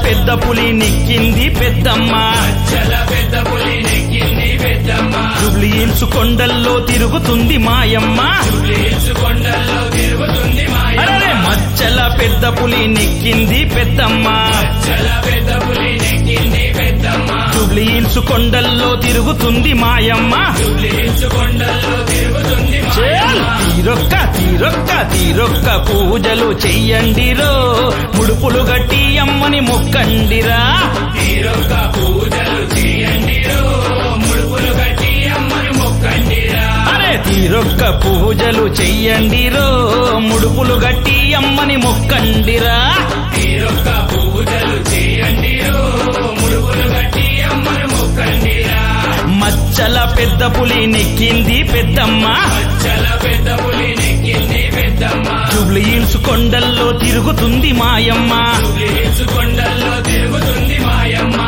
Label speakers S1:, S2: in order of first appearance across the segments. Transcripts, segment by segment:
S1: పెద్ద పులి నెక్కింది పెద్దమ్మ
S2: చల పెద్ద పులి నెక్కింది పెద్దమ్మ
S1: జుబ్లీ హిల్స్ కొండల్లో తిరుగుతుంది మాయమ్మ
S2: హిల్స్ కొండల్లో తిరుగుతుంది మాయ
S1: అరే మచ్చల పెద్ద పులి నెక్కింది పెద్దమ్మ
S2: చల పెద్ద పులి నెక్కింది పెద్దమ్మ
S1: జుబ్లీ హిల్స్ కొండల్లో తిరుగుతుంది మాయమ్మ
S2: హిల్స్ కొండల్లో తిరుగుతుంది
S1: చేల్! తీరొక్క తీరొక్క తీరొక్క పూజలు చెయ్యండిరో ముడుపులు గట్టి అమ్మని మొక్కండిరా
S2: తీరొక్క పూజలు చేయండిరో ముడుపులు కట్టి అమ్మని మొక్కండిరా
S1: అరే తీరొక్క పూజలు చెయ్యండిరో ముడుపులు గట్టి అమ్మని మొక్కండిరా
S2: తీరొక్క పూజలు చేయండిరో ముడుపులు కట్టి అమ్మని మొక్కండిరా
S1: మచ్చల పెద్ద పులి నెక్కింది పెద్దమ్మ
S2: చల పెద్ద పులి నెక్కింది పెద్దమ్మ
S1: జుబ్లీ హిల్స్ కొండల్లో తిరుగుతుంది మాయమ్మ
S2: హిల్స్ కొండల్లో తిరుగుతుంది మాయమ్మ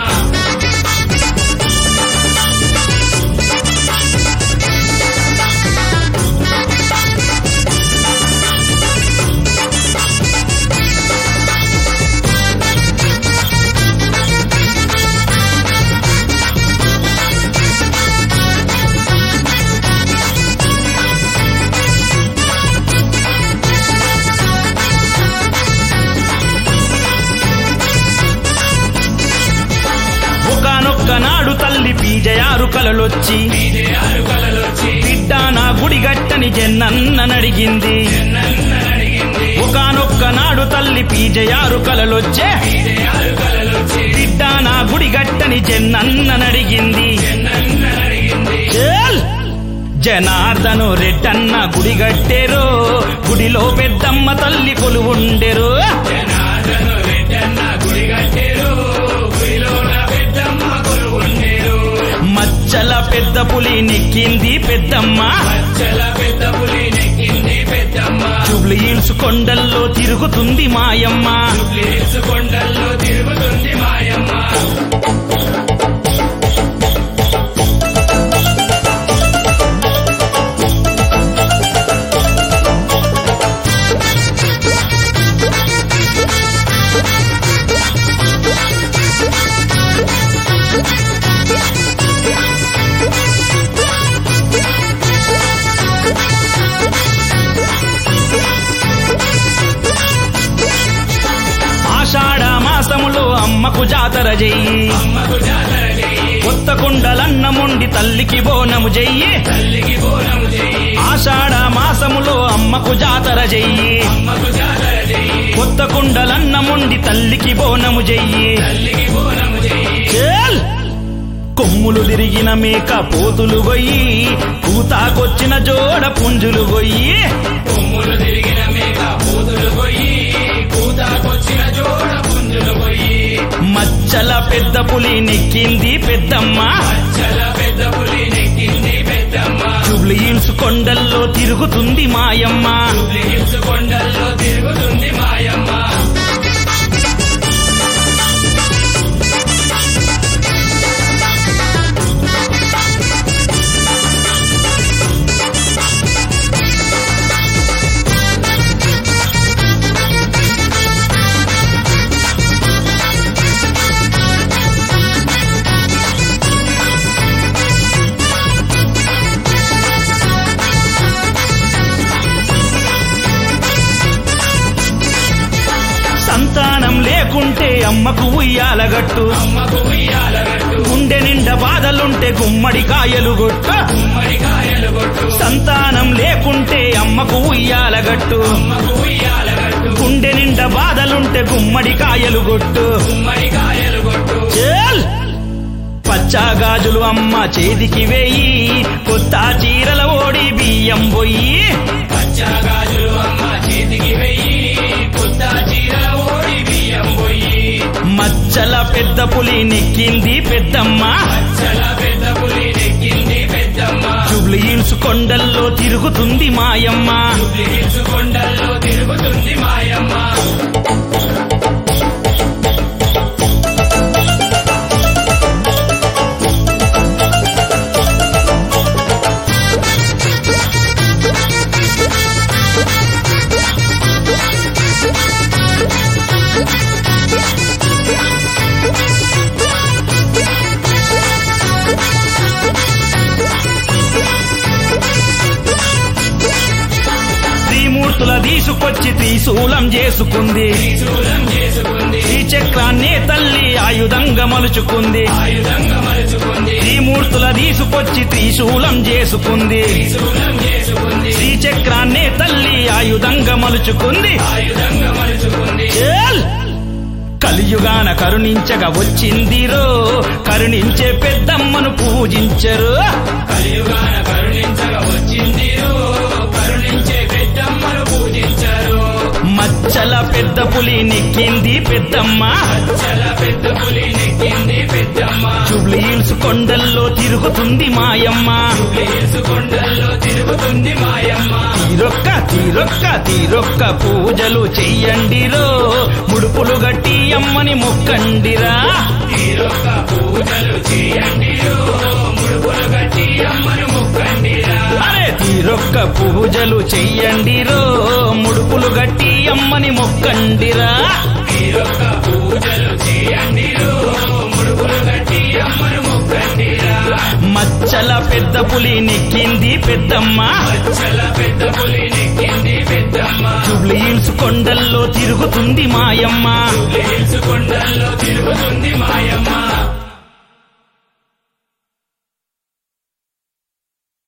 S1: ఒకనొక్క నాడు తల్లి పీజయారు కలలొచ్చి
S2: విజయాలు కలలొచ్చి
S1: బిడ్డ నా గుడి గట్టని జన్నన్ననడిగింది
S2: అడిగింది
S1: ఒకనొక్క నాడు తల్లి పీజయారు కలలొచ్చే
S2: విజయాలు కలలొచ్చి
S1: బిడ్డ నా గుడి గట్టని జన్నన్ననడిగింది
S2: అడిగింది
S1: చేల్! జనార్దను రెడ్డన్న గుడి గట్టెరు గుడిలో పెద్దమ్మ తల్లి కొలువుండెరు
S2: జనార్దను రెడ్డన్న గుడి కట్టేరు గుడిలోన పెద్దమ్మ కొలువుండేరు
S1: మచ్చల పెద్ద పులి నెక్కింది పెద్దమ్మ
S2: చల పెద్ద పులి నెక్కింది పెద్దమ్మ
S1: జుబ్లీ హిల్స్ కొండల్లో తిరుగుతుంది మాయమ్మ
S2: హిల్స్ కొండల్లో తిరుగుతుంది మాయమ్మ
S1: ఆషాఢ మాసములో అమ్మకు జాతర చెయ్యి
S2: అమ్మకు జాతర చెయ్యి
S1: కొత్త కుండలన్నముండి తల్లికి బోనము చెయ్యి
S2: తల్లికి బోనము చెయ్యి
S1: ఆషాఢ మాసములో అమ్మకు జాతర చెయ్యి
S2: అమ్మకు జాతర చెయ్యి
S1: కొత్త కుండలన్నముండి తల్లికి బోనము చెయ్యి
S2: తల్లికి బోనము చెయ్యి
S1: చేల్! కొమ్ములు తిరిగిన మేక పోతులు గొయ్యి కూతాకొచ్చిన జోడ పుంజులు గొయ్యి
S2: కొమ్ములు తిరిగిన మేక పూతులు పోయి కూతాకొచ్చిన జోడ పుంజులు పోయి
S1: మచ్చల పెద్ద పులి నెక్కింది పెద్దమ్మ
S2: చల పెద్ద పులి నెక్కింది పెద్దమ్మ
S1: జుబ్లీ హిల్స్ కొండల్లో తిరుగుతుంది మాయమ్మ
S2: హిల్స్ కొండల్లో తిరుగుతుంది మాయమ్మ
S1: సంతానం లేకుంటే అమ్మకు ఉయ్యాలగట్టు
S2: అమ్మకు ఉయ్యాలగట్టు
S1: గుండె నిండా బాధలుంటే గుమ్మడి కాయలు గొట్టు
S2: గుమ్మడి కాయలు కొట్టు
S1: సంతానం లేకుంటే అమ్మకు ఉయ్యాలగట్టు
S2: అమ్మకు ఉయ్యాలగట్టు
S1: గుండె నిండా బాధలుంటే గుమ్మడి కాయలు గొట్టు
S2: గుమ్మడి కాయలు కొట్టు
S1: చేల్! పచ్చా గాజులు అమ్మ చేతికి వేయి కొత్త చీరల ఓడి బియ్యం పొయ్యి
S2: పచ్చా గాజులు అమ్మ చేతికి వెయ్యి కొత్త చీర ఓడి బియ్యం పోయి
S1: మచ్చల పెద్ద పులి నెక్కింది పెద్దమ్మ
S2: చల పెద్ద పులి నెక్కింది పెద్దమ్మ
S1: జుబ్లీ హిల్స్ కొండల్లో తిరుగుతుంది మాయమ్మ
S2: హిల్స్ కొండల్లో తిరుగుతుంది మాయమ్మ
S1: తీసుకొచ్చి త్రిశూలం చేసుకుంది
S2: త్రిశూలం చేసుకుంది
S1: శ్రీచక్రాన్నే తల్లి ఆయుధంగా మలుచుకుంది
S2: ఆయుధంగా మలుచుకుంది
S1: త్రిమూర్తుల తీసుకొచ్చి త్రిశూలం చేసుకుంది
S2: త్రిశూలం చేసుకుంది
S1: శ్రీచక్రాన్నే తల్లి ఆయుధంగా మలుచుకుంది
S2: ఆయుధంగా మలుచుకుంది
S1: ఏల్! కలియుగాన కరుణించగా వచ్చిందిరో కరుణించే పెద్దమ్మను పూజించరు
S2: కలియుగాన కరుణించగా వచ్చింది కరుణించే పెద్దమ్మను పూజించారు
S1: మచ్చల పెద్ద పులి నెక్కింది పెద్దమ్మ
S2: చల పెద్ద పులి నెక్కింది పెద్దమ్మ
S1: జుబ్లీల్స్ కొండల్లో తిరుగుతుంది మాయమ్మ
S2: లేసు కొండల్లో తిరుగుతుంది మాయమ్మ
S1: తీరొక్క తీరొక్క తీరొక్క పూజలు చెయ్యండిరో ముడుపులు గట్టి అమ్మని మొక్కండిరా
S2: తీరొక్క పూజలు చేయండి ముడుపులు గట్టి అమ్మను ముక్కండిరా
S1: అరే తీరొక్క పూజలు చెయ్యండిరో ముడుపులు గట్టి అమ్మని మొక్కండిరా
S2: తీరొక్క పూజలు చేయండి ముడుపులు గట్టి అమ్మను ముక్కండిరా
S1: మచ్చల పెద్ద పులి నెక్కింది పెద్దమ్మ
S2: చల పెద్ద పులి నెక్కింది పెద్దమ్మ
S1: జుబ్లీల్స్ కొండల్లో తిరుగుతుంది మాయమ్మ
S2: లేసు కొండల్లో తిరుగుతుంది మాయమ్మ